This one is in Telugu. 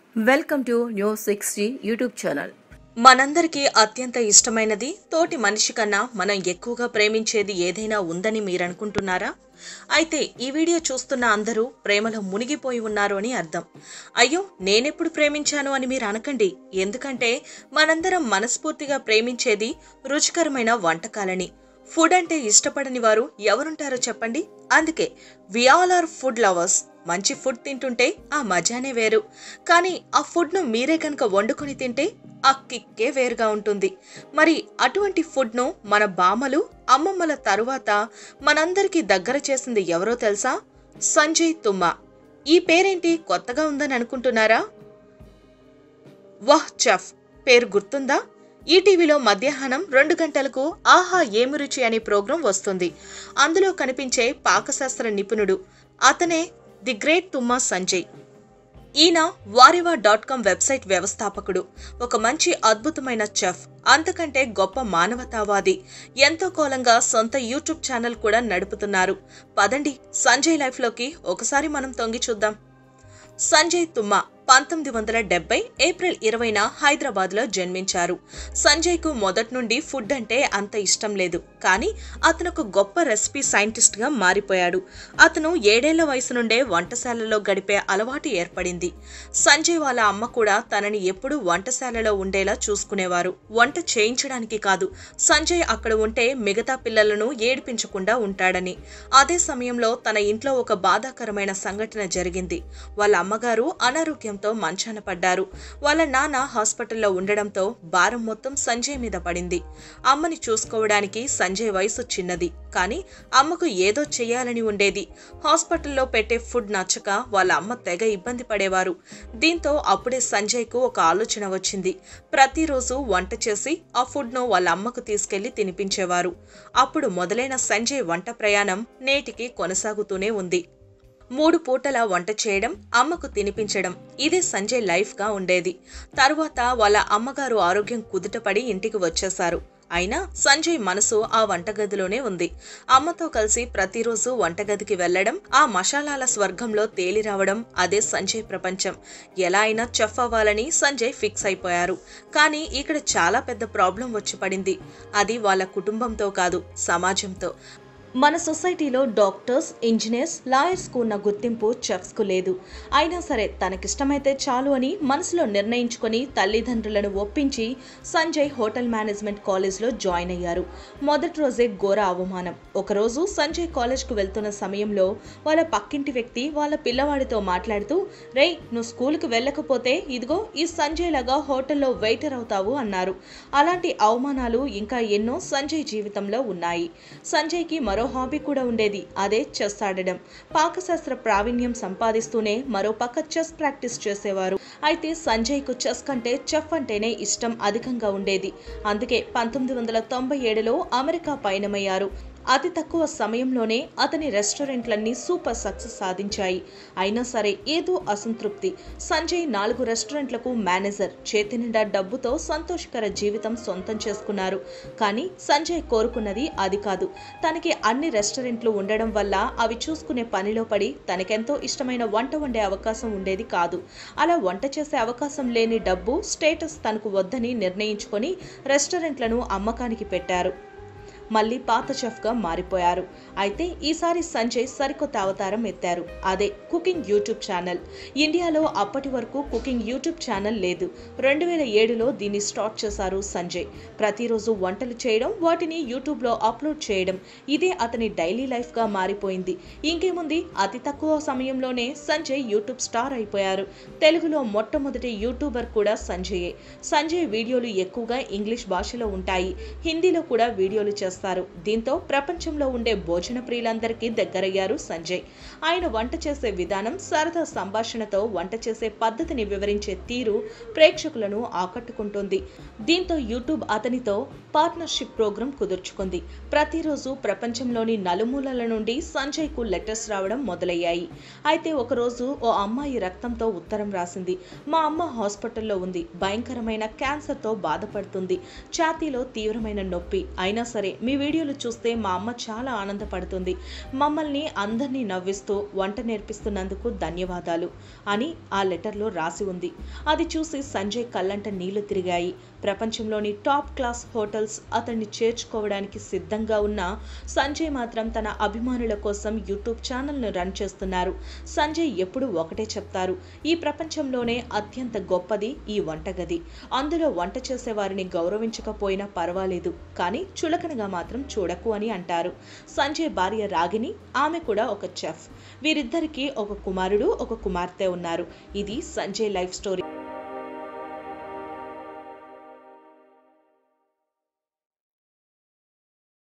welcome to news sixty YouTube channel మనందరికీ అత్యంత ఇష్టమైనది తోటి మనిషి కన్నా మనం ఎక్కువగా ప్రేమించేది ఏదైనా ఉందని మీరనుకుంటున్నారా అయితే ఈ వీడియో చూస్తున్న అందరూ ప్రేమలో మునిగిపోయి ఉన్నారు అని అర్థం అయ్యో నేనెప్పుడు ప్రేమించాను అని మీరు అనకండి ఎందుకంటే మనందరం మనస్ఫూర్తిగా ప్రేమించేది రుచికరమైన వంటకాలని ఫుడ్ అంటే ఇష్టపడని వారు ఎవరుంటారో చెప్పండి అందుకే we all are food lovers మంచి ఫుడ్ తింటుంటే ఆ మజానే వేరు కానీ ఆ ఫుడ్ను మీరే కనుక వండుకొని తింటే ఆ కిక్కే వేరుగా ఉంటుంది మరి అటువంటి ఫుడ్ను మన బామ్మలు అమ్మమ్మల తరువాత మనందరికీ దగ్గర చేసింది ఎవరో తెలుసా సంజయ్ తుమ్మా ఈ పేరేంటి కొత్తగా ఉందని అనుకుంటున్నారా వాహ్ చెఫ్ పేరు గుర్తుందా ఈ టీవీలో మధ్యాహ్నం రెండు గంటలకు ఆహా ఏమి రుచి అనే ప్రోగ్రాం వస్తుంది అందులో కనిపించే పాకశాస్త్ర నిపుణుడు అతనే ది గ్రేట్ తుమ్మా సంజయ్ ఈయన వారివా డాట్ కామ్ వెబ్సైట్ వ్యవస్థాపకుడు ఒక మంచి అద్భుతమైన చెఫ్ అంతకంటే గొప్ప మానవతావాది ఎంతో కాలంగా సొంత యూట్యూబ్ ఛానల్ కూడా నడుపుతున్నారు పదండి సంజయ్ లైఫ్లోకి ఒకసారి మనం తొంగి చూద్దాం సంజయ్ తుమ్మా పంతొమ్మిది వందల డెబ్బై ఏప్రిల్ ఇరవైన హైదరాబాద్లో జన్మించారు సంజయ్కు మొదటి నుండి ఫుడ్ అంటే అంత ఇష్టం లేదు కానీ అతను ఒక గొప్ప రెసిపీ సైంటిస్ట్గా మారిపోయాడు అతను ఏడేళ్ల వయసు నుండే వంటశాలలో గడిపే అలవాటు ఏర్పడింది సంజయ్ వాళ్ళ అమ్మ కూడా తనని ఎప్పుడూ వంటశాలలో ఉండేలా చూసుకునేవారు వంట చేయించడానికి కాదు సంజయ్ అక్కడ ఉంటే మిగతా పిల్లలను ఏడిపించకుండా ఉంటాడని అదే సమయంలో తన ఇంట్లో ఒక బాధాకరమైన సంఘటన జరిగింది వాళ్ళ అమ్మగారు అనారోగ్యంతో మంచాన పడ్డారు వాళ్ళ నాన్న హాస్పిటల్లో ఉండడంతో భారం మొత్తం సంజయ్ మీద పడింది అమ్మని చూసుకోవడానికి సంజయ్ వయసు చిన్నది కానీ అమ్మకు ఏదో చెయ్యాలని ఉండేది హాస్పిటల్లో పెట్టే ఫుడ్ నచ్చక వాళ్ళ అమ్మ తెగ ఇబ్బంది పడేవారు దీంతో అప్పుడే సంజయ్కు ఒక ఆలోచన వచ్చింది ప్రతిరోజు వంట చేసి ఆ ఫుడ్ను వాళ్ళ అమ్మకు తీసుకెళ్లి తినిపించేవారు అప్పుడు మొదలైన సంజయ్ వంట ప్రయాణం నేటికి కొనసాగుతూనే ఉంది మూడు పూటల వంట చేయడం అమ్మకు తినిపించడం ఇదే సంజయ్ లైఫ్గా ఉండేది తరువాత వాళ్ళ అమ్మగారు ఆరోగ్యం కుదుటపడి ఇంటికి వచ్చేశారు అయినా సంజయ్ మనసు ఆ వంటగదిలోనే ఉంది అమ్మతో కలిసి ప్రతిరోజు వంటగదికి వెళ్లడం ఆ మసాలాల స్వర్గంలో తేలి రావడం అదే సంజయ్ ప్రపంచం ఎలా అయినా చెఫ్ అవ్వాలని సంజయ్ ఫిక్స్ అయిపోయారు కానీ ఇక్కడ చాలా పెద్ద ప్రాబ్లం వచ్చి పడింది అది వాళ్ళ కుటుంబంతో కాదు సమాజంతో మన సొసైటీలో డాక్టర్స్ ఇంజనీర్స్ లాయర్స్కు ఉన్న గుర్తింపు చెఫ్స్కు లేదు అయినా సరే తనకిష్టమైతే చాలు అని మనసులో నిర్ణయించుకొని తల్లిదండ్రులను ఒప్పించి సంజయ్ హోటల్ మేనేజ్మెంట్ కాలేజ్లో జాయిన్ అయ్యారు మొదటి రోజే ఘోర అవమానం ఒకరోజు సంజయ్ కాలేజ్కు వెళ్తున్న సమయంలో వాళ్ళ పక్కింటి వ్యక్తి వాళ్ళ పిల్లవాడితో మాట్లాడుతూ రేయ్ నువ్వు స్కూల్కి వెళ్ళకపోతే ఇదిగో ఈ సంజయ్ లాగా హోటల్లో వెయిటర్ అవుతావు అన్నారు అలాంటి అవమానాలు ఇంకా ఎన్నో సంజయ్ జీవితంలో ఉన్నాయి సంజయ్కి మరో హాబీ కూడా ఉండేది అదే చెస్ ఆడడం పాకశాస్త్ర ప్రావీణ్యం సంపాదిస్తూనే మరో పక్క చెస్ ప్రాక్టీస్ చేసేవారు అయితే సంజయ్కు చెస్ కంటే చెఫ్ అంటేనే ఇష్టం అధికంగా ఉండేది అందుకే పంతొమ్మిది వందల తొంభై ఏడులో అమెరికా పయనమయ్యారు అతి తక్కువ సమయంలోనే అతని రెస్టారెంట్లన్నీ సూపర్ సక్సెస్ సాధించాయి అయినా సరే ఏదో అసంతృప్తి సంజయ్ నాలుగు రెస్టారెంట్లకు మేనేజర్ చేతి నిండా డబ్బుతో సంతోషకర జీవితం సొంతం చేసుకున్నారు కానీ సంజయ్ కోరుకున్నది అది కాదు తనకి అన్ని రెస్టారెంట్లు ఉండడం వల్ల అవి చూసుకునే పనిలో పడి తనకెంతో ఇష్టమైన వంట వండే అవకాశం ఉండేది కాదు అలా వంట చేసే అవకాశం లేని డబ్బు స్టేటస్ తనకు వద్దని నిర్ణయించుకొని రెస్టారెంట్లను అమ్మకానికి పెట్టారు మళ్ళీ పాత చెఫ్గా మారిపోయారు అయితే ఈసారి సంజయ్ సరికొత్త అవతారం ఎత్తారు అదే కుకింగ్ యూట్యూబ్ ఛానల్ ఇండియాలో అప్పటి వరకు కుకింగ్ యూట్యూబ్ ఛానల్ లేదు రెండు వేల ఏడులో దీన్ని స్టార్ట్ చేశారు సంజయ్ ప్రతిరోజు వంటలు చేయడం వాటిని యూట్యూబ్లో అప్లోడ్ చేయడం ఇదే అతని డైలీ లైఫ్గా మారిపోయింది ఇంకేముంది అతి తక్కువ సమయంలోనే సంజయ్ యూట్యూబ్ స్టార్ అయిపోయారు తెలుగులో మొట్టమొదటి యూట్యూబర్ కూడా సంజయే సంజయ్ వీడియోలు ఎక్కువగా ఇంగ్లీష్ భాషలో ఉంటాయి హిందీలో కూడా వీడియోలు చేస్తారు దీంతో ప్రపంచంలో ఉండే భోజన ప్రియులందరికీ దగ్గరయ్యారు సంజయ్ ఆయన వంట చేసే విధానం సరదా సంభాషణతో వంట చేసే పద్ధతిని వివరించే తీరు ప్రేక్షకులను ఆకట్టుకుంటుంది దీంతో యూట్యూబ్ అతనితో పార్ట్నర్షిప్ ప్రోగ్రాం కుదుర్చుకుంది ప్రతిరోజు ప్రపంచంలోని నలుమూలల నుండి సంజయ్కు లెటర్స్ రావడం మొదలయ్యాయి అయితే ఒకరోజు ఓ అమ్మాయి రక్తంతో ఉత్తరం రాసింది మా అమ్మ హాస్పిటల్లో ఉంది భయంకరమైన క్యాన్సర్తో బాధపడుతుంది ఛాతీలో తీవ్రమైన నొప్పి అయినా సరే మీ వీడియోలు చూస్తే మా అమ్మ చాలా ఆనందపడుతుంది మమ్మల్ని అందరినీ నవ్విస్తూ వంట నేర్పిస్తున్నందుకు ధన్యవాదాలు అని ఆ లెటర్లో రాసి ఉంది అది చూసి సంజయ్ కళ్ళంట నీళ్లు తిరిగాయి ప్రపంచంలోని టాప్ క్లాస్ హోటల్స్ అతన్ని చేర్చుకోవడానికి సిద్ధంగా ఉన్న సంజయ్ మాత్రం తన అభిమానుల కోసం యూట్యూబ్ ఛానల్ను రన్ చేస్తున్నారు సంజయ్ ఎప్పుడు ఒకటే చెప్తారు ఈ ప్రపంచంలోనే అత్యంత గొప్పది ఈ వంటగది అందులో వంట చేసే వారిని గౌరవించకపోయినా పర్వాలేదు కానీ చులకనగా మాత్రం చూడకు అని అంటారు సంజయ్ భార్య రాగిని ఆమె కూడా ఒక చెఫ్ వీరిద్దరికీ ఒక కుమారుడు ఒక కుమార్తె ఉన్నారు ఇది సంజయ్ లైఫ్ స్టోరీ